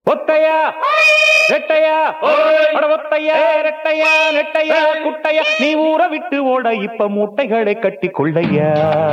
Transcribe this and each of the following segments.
ஒத்தையா ரெட்டையா அட ஒத்தையா ரெட்டையா நெட்டையா குட்டையா நீ ஊற விட்டு ஓட இப்ப மூட்டைகளை கட்டி கொள்ளையா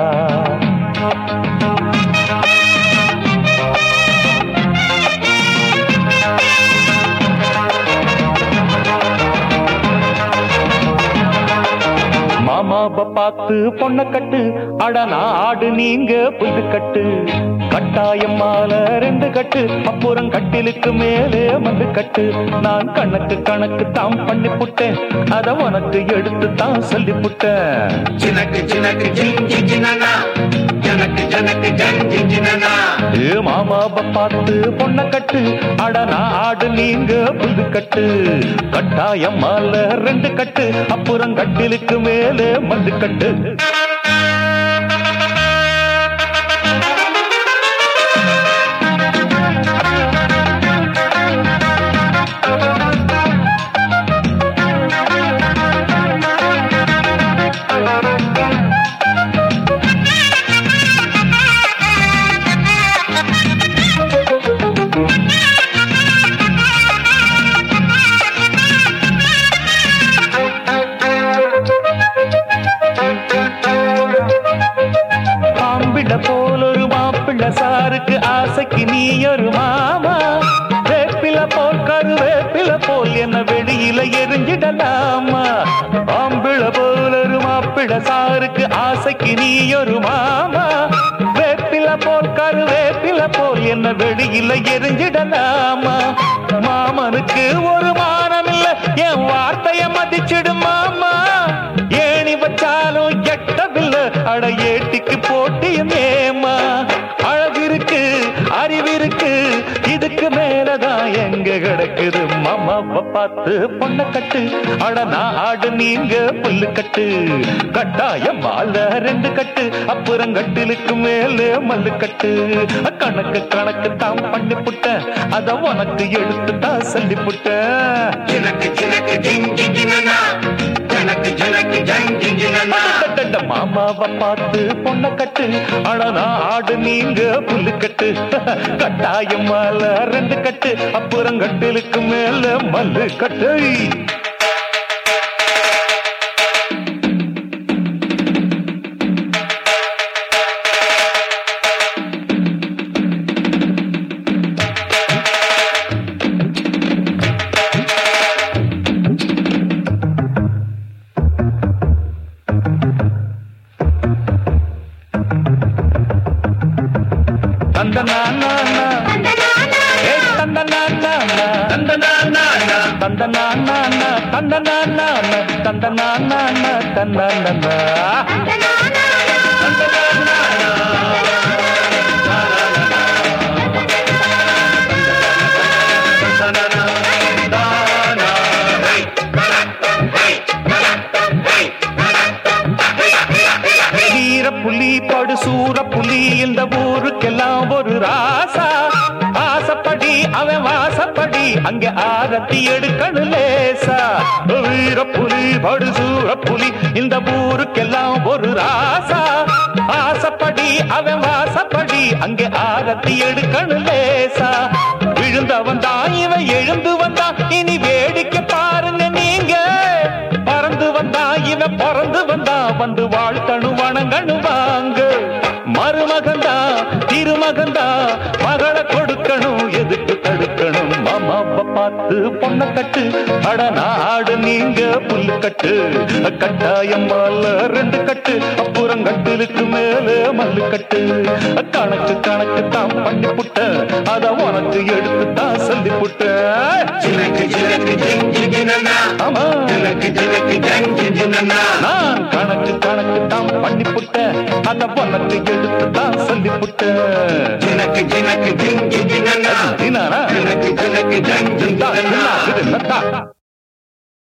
மாமாவ பார்த்து பொண்ண கட்டு அட ஆடு நீங்க புது கட்டு கட்டாயம் மால ரெண்டு கட்டு அப்புறம் கட்டிலுக்கு மேலே வந்து கட்டு நான் கணக்கு கணக்கு தான் பண்ணி புட்டேன் அத உனக்கு எடுத்து தான் சொல்லி புட்டேன் சினக்கு சினக்கு ஜிஞ்சி ஜினனா ஜனக்கு ஜனக்கு ஜஞ்சி ஜினனா ஏ மாமாவ பார்த்து பொண்ண கட்டு அட ஆடு நீங்க புது கட்டு கட்டாயம் மால ரெண்டு கட்டு அப்புறம் கட்டிலுக்கு மேலே வந்து கட்டு மாம்பிள்ள போல் ஒரு மாப்பிள்ள சாருக்கு ஆசைக்கு நீ ஒரு மாமா வேப்பில போல் கருவேப்பில போல் என்ன வெளியில எரிஞ்சிடலாமா மாம்பிள்ள போல் ஒரு மாப்பிள்ள சாருக்கு ஆசைக்கு நீ ஒரு மாமா வேப்பில போல் கருவேப்பில போல் என்ன வெளியில எரிஞ்சிடலாமா மாமனுக்கு ஒரு மானம் இல்ல என் வார்த்தைய மதிச்சிடும் மாமா ஏணி வச்சாலும் எட்டவில்லை அட ஏட்டிக்கு போட்டியும் ஏமா அழகிருக்கு அறிவிருக்கு இதுக்கு மேலதான் எங்க கிடக்குது மாமாவை பார்த்து பொண்ண கட்டு அட நான் ஆடு நீங்க புல்லு கட்டு கட்டாயம் மால ரெண்டு கட்டு அப்புறம் கட்டிலுக்கு மேலே மல்லு கட்டு கணக்கு கணக்கு தான் பண்ணி புட்டேன் அத உனக்கு எடுத்து தான் சொல்லி புட்டேன் சினக்கு சினக்கு ஜிஞ்சி ஜினனா ஜனக்கு ஜனக்கு ஜஞ்சி ஜினனா அடடட மாமாவை பார்த்து பொண்ண கட்டு அழனா ஆடு நீங்க புல்லு கட்டு கட்டாயம் மேல ரெண்டு கட்டு அப்புறம் கட்டிலுக்கு மேல மல்லு கட்டு தந்த நானா ஏ தந்த நானா தந்த நானா தந்த நானா தந்த நானா தந்த நானா தந்த நானா தந்த நானா வீர புலி படு சூர புலி இந்த ஊருக்கெல்லாம் ஒரு ராசா ஆசப்படி அவன் வாசப்படி அங்க ஆரத்தி எடுக்கணும் லேசா வீர புலி படு சூர புலி இந்த ஊருக்கெல்லாம் ஒரு ராசா ஆசப்படி அவன் வாசப்படி அங்க ஆரத்தி எடுக்கணும் லேசா விழுந்தவன் தான் இவன் எழுந்து வந்தான் இனி வேடிக்கை பாருங்க நீங்க பறந்து வந்தா இவன் பிறந்து வந்தா வந்து வாழ்த்தணும் வணங்கணும் வாங்க மருமகந்தா திருமகந்தா மகளை கொடுக்கணும் எதுக்கு தடுக்கணும் மாமாவை பார்த்து பொண்ண கட்டு அட நாடு நீங்க புல்லு கட்டு கட்டாயம் மால ரெண்டு கட்டு அப்புறம் கட்டிலுக்கு மேல மல்லு கட்டு கணக்கு கணக்கு தான் பண்ணி புட்ட அத உனக்கு எடுத்து தான் சொல்லி புட்ட சினக்கு சினக்கு ஜிஞ்சி ஜினனா ஆமா ஜனக்கு ஜனக்கு ஜஞ்சி ஜினனா நான் கணக்கு கணக்கு தான் பண்ணி புட்டேன் அத உனக்கு எடுத்து தான் சொல்லி புட்டேன் ஜனக்கு ஜனக்கு ஜிஞ்சி ஜினனா தினானா ஜனக்கு ஜனக்கு ஜஞ்சி தின்னா, ஜினனா தின்னா, இது என்னத்தா?